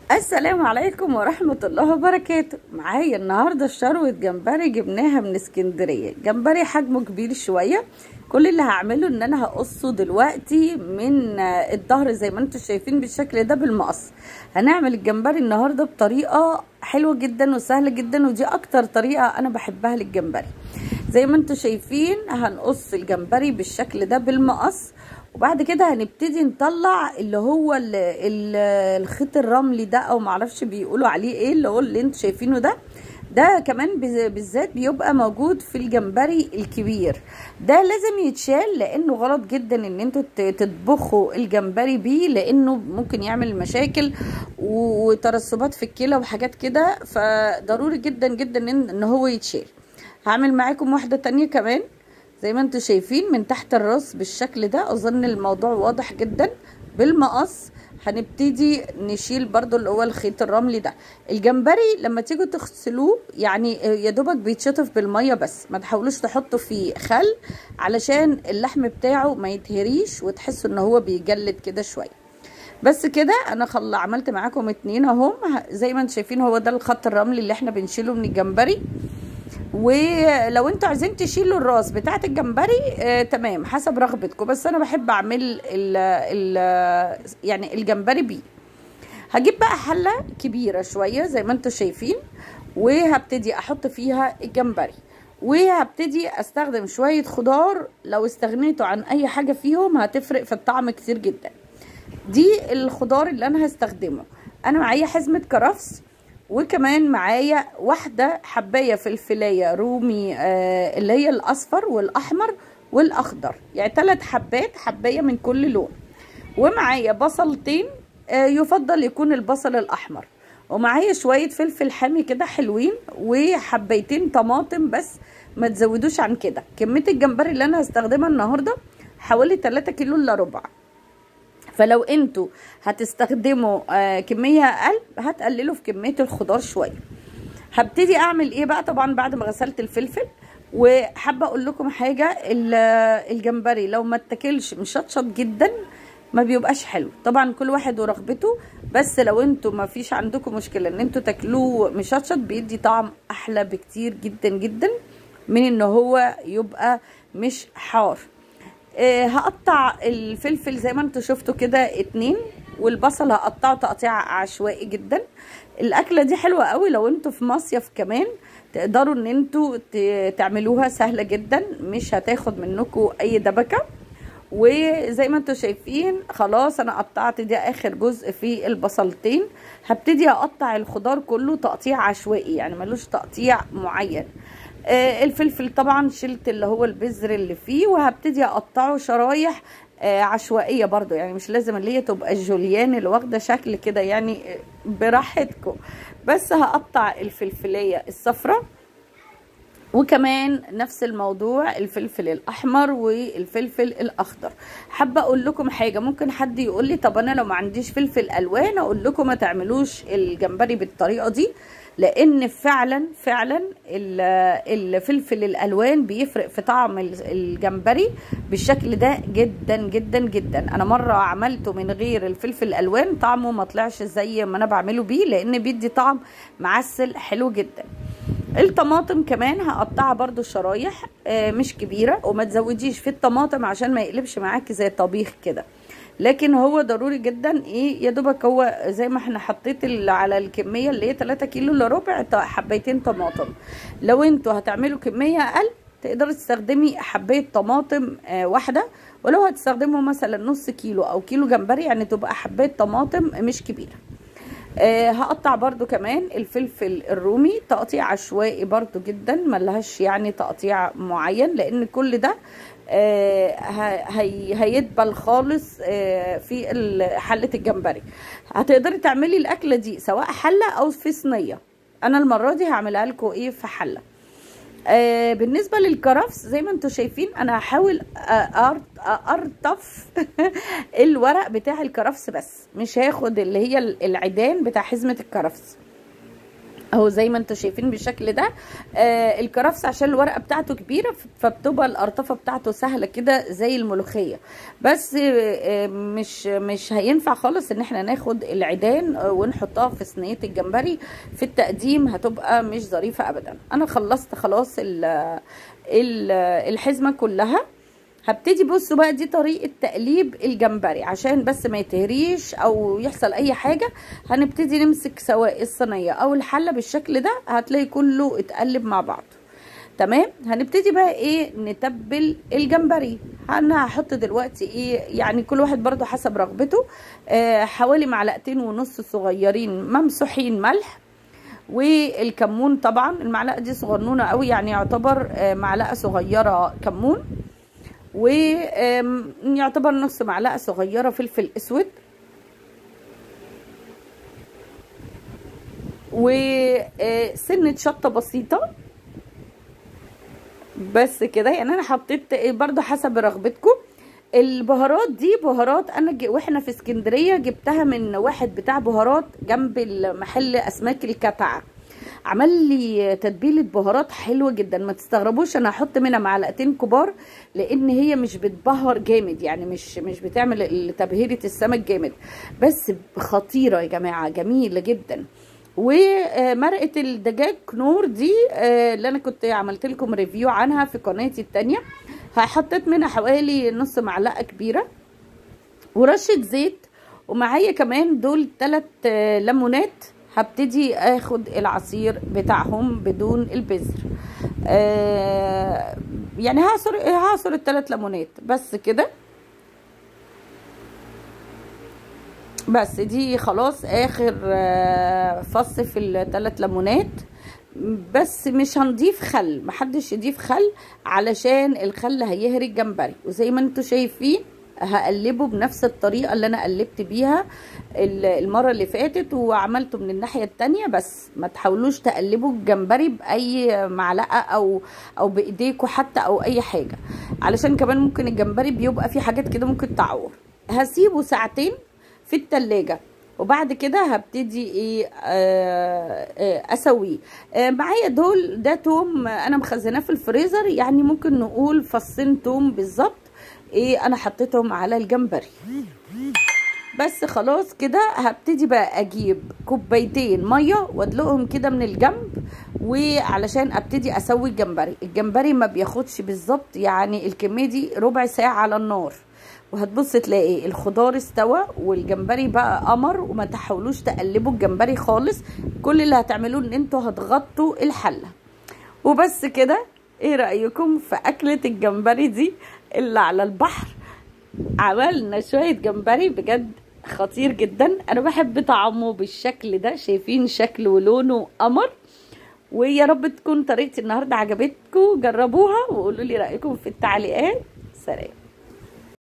السلام عليكم ورحمة الله وبركاته معايا النهاردة شروة جمبري جبناها من اسكندرية جمبري حجمه كبير شوية كل اللي هعمله ان انا هقصه دلوقتي من الظهر زي ما انتم شايفين بالشكل ده بالمقص هنعمل الجمبري النهاردة بطريقة حلوة جدا وسهلة جدا ودي اكتر طريقة انا بحبها للجمبري زي ما انتم شايفين هنقص الجمبري بالشكل ده بالمقص وبعد كده هنبتدي نطلع اللي هو ال ال الخيط الرملي ده او معرفش بيقولوا عليه ايه اللي هو اللي انتوا شايفينه ده ده كمان بالذات بيبقى موجود في الجمبري الكبير ده لازم يتشال لانه غلط جدا ان انتوا تطبخوا الجمبري بيه لانه ممكن يعمل مشاكل وترسبات في الكلى وحاجات كده فضروري جدا جدا ان هو يتشال هعمل معاكم واحده تانية كمان زي ما انتم شايفين من تحت الراس بالشكل ده اظن الموضوع واضح جدا بالمقص هنبتدي نشيل برضو اللي هو الخيط الرملي ده الجمبري لما تيجوا تغسلوه يعني يا دوبك بيتشطف بالميه بس ما تحاولوش تحطوا فيه خل علشان اللحم بتاعه ما يتهريش وتحسوا ان هو بيجلد كده شويه بس كده انا خل عملت معاكم اتنين اهم زي ما انتم شايفين هو ده الخط الرملي اللي احنا بنشيله من الجمبري ولو انتوا عايزين تشيلوا الراس بتاعه الجمبري آه تمام حسب رغبتكم بس انا بحب اعمل ال ال يعني الجمبري بيه هجيب بقى حله كبيره شويه زي ما انتوا شايفين وهبتدي احط فيها الجمبري وهبتدي استخدم شويه خضار لو استغنيتوا عن اي حاجه فيهم هتفرق في الطعم كتير جدا دي الخضار اللي انا هستخدمه انا معايا حزمه كرفس وكمان معايا واحدة حباية فلفلاية رومي آه اللي هي الأصفر والأحمر والأخضر يعني ثلاث حبات حباية من كل لون ومعايا بصلتين آه يفضل يكون البصل الأحمر ومعايا شوية فلفل حامي كده حلوين وحبايتين طماطم بس ما تزودوش عن كده كمية الجمبري اللي أنا هستخدمها النهاردة حوالي 3 كيلو إلا ربع فلو انتوا هتستخدموا آه كميه اقل هتقللوا في كميه الخضار شويه هبتدي اعمل ايه بقى طبعا بعد ما غسلت الفلفل وحابه اقول لكم حاجه الجمبري لو ما اتاكلش مشطشط جدا ما بيبقاش حلو طبعا كل واحد ورغبته بس لو انتوا ما فيش عندكم مشكله ان انتوا تاكلوه مشطشط بيدي طعم احلى بكتير جدا جدا من ان هو يبقى مش حار آه هقطع الفلفل زي ما انتوا شفتوا كده اتنين والبصل هقطعه تقطيع عشوائي جدا الاكله دي حلوه قوي لو انتوا في مصيف كمان تقدروا ان انتوا تعملوها سهله جدا مش هتاخد منكم اي دبكه وزي ما انتوا شايفين خلاص انا قطعت دي اخر جزء في البصلتين هبتدي اقطع الخضار كله تقطيع عشوائي يعني ملوش تقطيع معين آه الفلفل طبعا شلت اللي هو البذر اللي فيه وهبتدي اقطعه شرايح آه عشوائيه برضو يعني مش لازم اللي هي تبقى الجوليان اللي واخده شكل كده يعني براحتكم بس هقطع الفلفليه الصفراء وكمان نفس الموضوع الفلفل الاحمر والفلفل الاخضر حابه اقول لكم حاجه ممكن حد يقول لي طب انا لو ما عنديش فلفل الوان اقول لكم ما تعملوش الجمبري بالطريقه دي لان فعلا فعلا الفلفل الالوان بيفرق في طعم الجمبري بالشكل ده جدا جدا جدا انا مره عملته من غير الفلفل الالوان طعمه ما طلعش زي ما انا بعمله بيه لان بيدي طعم معسل حلو جدا الطماطم كمان هقطعها برضو شرايح مش كبيره وما تزوديش في الطماطم عشان ما يقلبش معاكي زي طبيخ كده لكن هو ضروري جدا ايه يا دوبك هو زي ما احنا حطيت على الكميه اللي هي 3 كيلو الا ربع حبيتين طماطم لو انتوا هتعملوا كميه اقل تقدري تستخدمي حبايه طماطم آه واحده ولو هتستخدموا مثلا نص كيلو او كيلو جمبري يعني تبقى حبايه طماطم مش كبيره آه هقطع برضو كمان الفلفل الرومي تقطيع عشوائي برضو جدا ملهاش يعني تقطيع معين لان كل ده آه هي هيدبل خالص آه في حله الجمبري هتقدري تعملي الاكله دي سواء حله او في صينيه انا المره دي هعملها لكم ايه في حله آه بالنسبة للكرفس زي ما انتم شايفين انا هحاول ارطف الورق بتاع الكرفس بس مش هاخد اللي هي العيدان بتاع حزمة الكرفس اهو زي ما انتم شايفين بالشكل ده آه الكرفس عشان الورقه بتاعته كبيره فبتبقى القرطفه بتاعته سهله كده زي الملوخيه بس آه مش مش هينفع خالص ان احنا ناخد العيدان ونحطها في صينيه الجمبري في التقديم هتبقى مش ظريفه ابدا انا خلصت خلاص الحزمه كلها هبتدي بصوا بقى دي طريقه تقليب الجمبري عشان بس ما يتهريش او يحصل اي حاجه هنبتدي نمسك سواء الصينيه او الحله بالشكل ده هتلاقي كله اتقلب مع بعض تمام هنبتدي بقى ايه نتبل الجمبري انا هحط دلوقتي ايه يعني كل واحد برضو حسب رغبته آه حوالي معلقتين ونص صغيرين ممسوحين ملح والكمون طبعا المعلقه دي صغنونه قوي يعني يعتبر آه معلقه صغيره كمون ويعتبر نص معلقه صغيره فلفل اسود وسنه شطه بسيطه بس كده يعني انا حطيت برضو حسب رغبتكم البهارات دي بهارات انا واحنا في اسكندريه جبتها من واحد بتاع بهارات جنب المحل اسماك الكتعه عمل لي تتبيله بهارات حلوه جدا ما تستغربوش انا هحط منها معلقتين كبار لان هي مش بتبهر جامد يعني مش مش بتعمل تبهيره السمك جامد بس خطيره يا جماعه جميله جدا ومرقه الدجاج كنور دي اللي انا كنت عملت لكم ريفيو عنها في قناتي التانية حطيت منها حوالي نص معلقه كبيره ورشه زيت ومعايا كمان دول ثلاث ليمونات هبتدي اخد العصير بتاعهم بدون البذر آه يعني هعصر هعصر الثلاث ليمونات بس كده بس دي خلاص اخر آه فص في الثلاث ليمونات بس مش هنضيف خل محدش يضيف خل علشان الخل هيهري الجمبري وزي ما انتوا شايفين هقلبه بنفس الطريقه اللي انا قلبت بيها المره اللي فاتت وعملته من الناحيه التانية بس ما تحاولوش تقلبوا الجمبري باي معلقه او او بايديكوا حتى او اي حاجه علشان كمان ممكن الجمبري بيبقى فيه حاجات كده ممكن تعور هسيبه ساعتين في التلاجة وبعد كده هبتدي ايه آه آه اسويه آه معايا دول ده توم انا مخزناه في الفريزر يعني ممكن نقول فصين توم بالظبط ايه انا حطيتهم على الجمبري بس خلاص كده هبتدي بقى اجيب كوبايتين ميه وادلقهم كده من الجنب وعلشان ابتدي اسوي الجمبري الجمبري ما بياخدش بالظبط يعني الكميه دي ربع ساعه على النار وهتبص تلاقي الخضار استوى والجمبري بقى قمر وما تحاولوش تقلبوا الجمبري خالص كل اللي هتعملوه ان انتوا هتغطوا الحله وبس كده ايه رايكم في اكله الجمبري دي اللي على البحر عملنا شويه جمبري بجد خطير جدا انا بحب طعمه بالشكل ده شايفين شكله ولونه قمر ويا رب تكون طريقتي النهارده عجبتكم جربوها وقولوا لي رايكم في التعليقات سلام